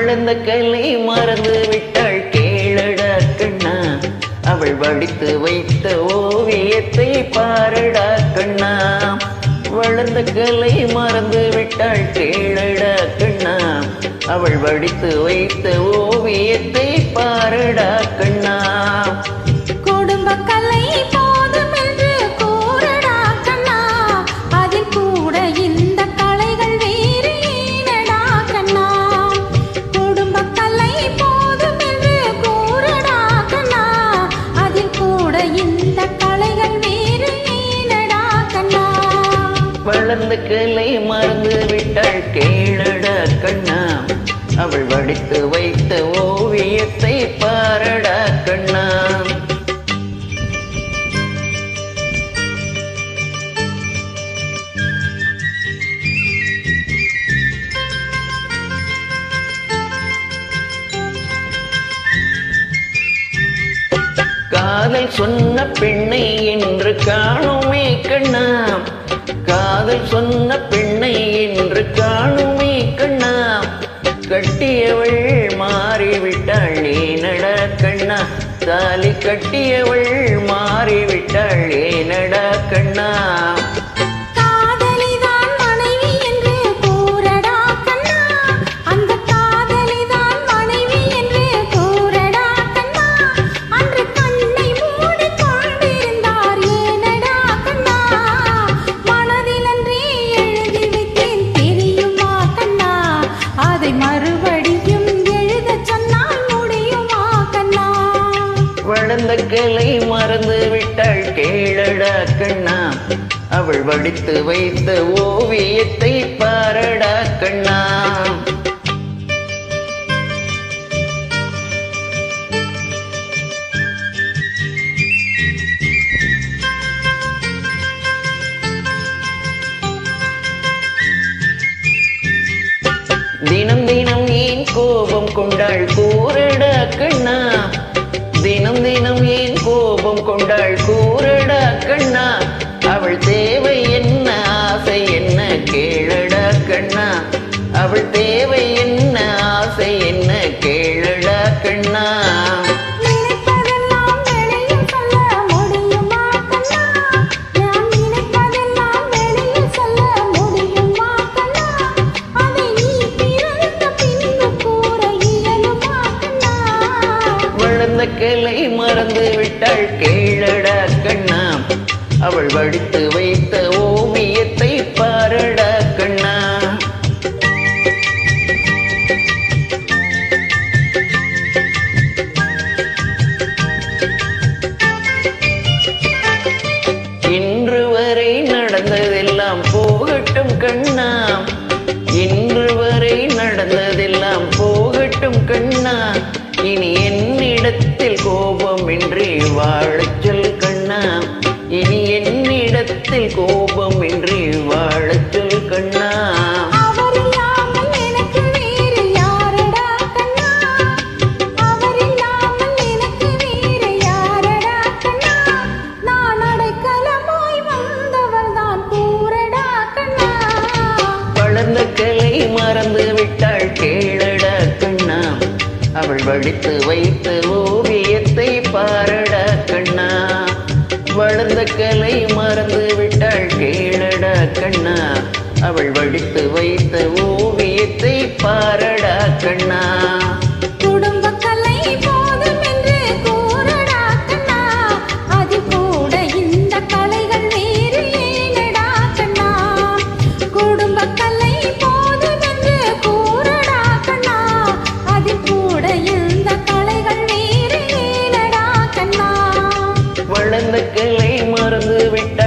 வளர்ந்த கலை மறந்து விட்டாள் கேளடா கண்ணா அவள் வடித்து வைத்த ஓவியத்தை பாரடா கண்ணா வளர்ந்த கலை மறந்து விட்டாள் கேளடா கண்ணா அவள் வடித்து வைத்த ஓவியத்தை பாரடா கண்ணா குடும்ப கலை போதும் என்று கூறடா கண்ணா அதில் கூட இந்த கலைகள் வேறு ஏனடா கண்ணா குடும்ப கலை போதும் என்று கூறடா கண்ணா அதில் கூட இந்த கலைகள் வேறு ஏனடா கண்ணா வளர்ந்த கலை மறந்து விட்டாள் கேளடா கண்ணா அவள் வடித்து வைத்த ஓவியத்தை பாரடா கண்ணா காதல் சொன்ன பெண்ணை என்று காணுமே கண்ணா காதல் சொன்ன பெண்ணை என்று காணுமே கண்ணா கட்டியவள் மாறிவிட்டாள் ஏனடா கண்ணா தாலி கட்டியவள் மாறிவிட்டாள் ஏனடா கண்ணா காதலிதான் மனைவி என்று கூறடா கண்ணா அந்த காதலிதான் மனைவி என்று கூறடா கண்ணா அன்று கண்ணை மூடி கொண்டிருந்தார் ஏனடா கண்ணா மனதிலன்றே எழுதி வைத்தேன் தெரியுமா கண்ணா அதை மறுபடியும் எழுதச் சொன்னால் முடியுமா கண்ணா வளர்ந்த கலை மறந்து விட்டாள் கேளடா கண்ணா அவள் வடித்து வைத்த ஓவியத்தை பாரடா கண்ணா தினம் தினம் ஏன் கோபம் கொண்டாள் கூறடா கண்ணா தினம் தினம் ஏன் கோபம் கொண்டாள் கூறடா கண்ணா அவள் தேவை என்ன ஆசை என்ன கேளடா கண்ணா அவள் தேவை என்ன ஆசை என்ன கேளடா கண்ணா நினைப்பதெல்லாம் வெளியில் சொல்ல முடியுமா கண்ணா நான் நினைப்பதெல்லாம் வெளியில் சொல்ல முடியுமா கண்ணா அதை நீ பிறந்த பின்பு கூற இயலுமா கண்ணா வளர்ந்த கலை மறந்து விட்டாள் கேளடா கண்ணா அவள் வடித்து வைத்த ஓவியத்தை பாரடா கண்ணா இன்று வரை நடந்ததெல்லாம் போகட்டும் கண்ணா இன்று வரை நடந்ததெல்லாம் போகட்டும் கண்ணா இனி என்னிடத்தில் கோபமின்றி வாழச் சொல் கண்ணா இனி என்னிடத்தில் கோபமின்றி வாழச் சொல் கண்ணா அவரில்லாமல் எனக்கு வேறு யாரடா கண்ணா அவரில்லாமல் எனக்கு வேறு யாரடா கண்ணா நான் அடைக்கலமாய் வந்தவள் தான் கூறடா கண்ணா வளர்ந்த கலை மறந்து விட்டாள் கேளடா கண்ணா அவள் வடித்து வைத்த ஓவியத்தை பாரடா கண்ணா வளர்ந்த கலை மறந்து விட்டாள் கேளடா கண்ணா அவள் வடித்து வைத்த ஓவியத்தை பாரடா கண்ணா குடும்ப கலை போதும் என்று கூறடா கண்ணா அது கூட இந்த கலைகள் வேறு ஏனடா கண்ணா குடும்ப கலை போதும் என்று கூறடா கண்ணா அது கூட இந்த கலைகள் வேறு ஏனடா கண்ணா வளர்ந்த கலை மறந்து விட்டாள்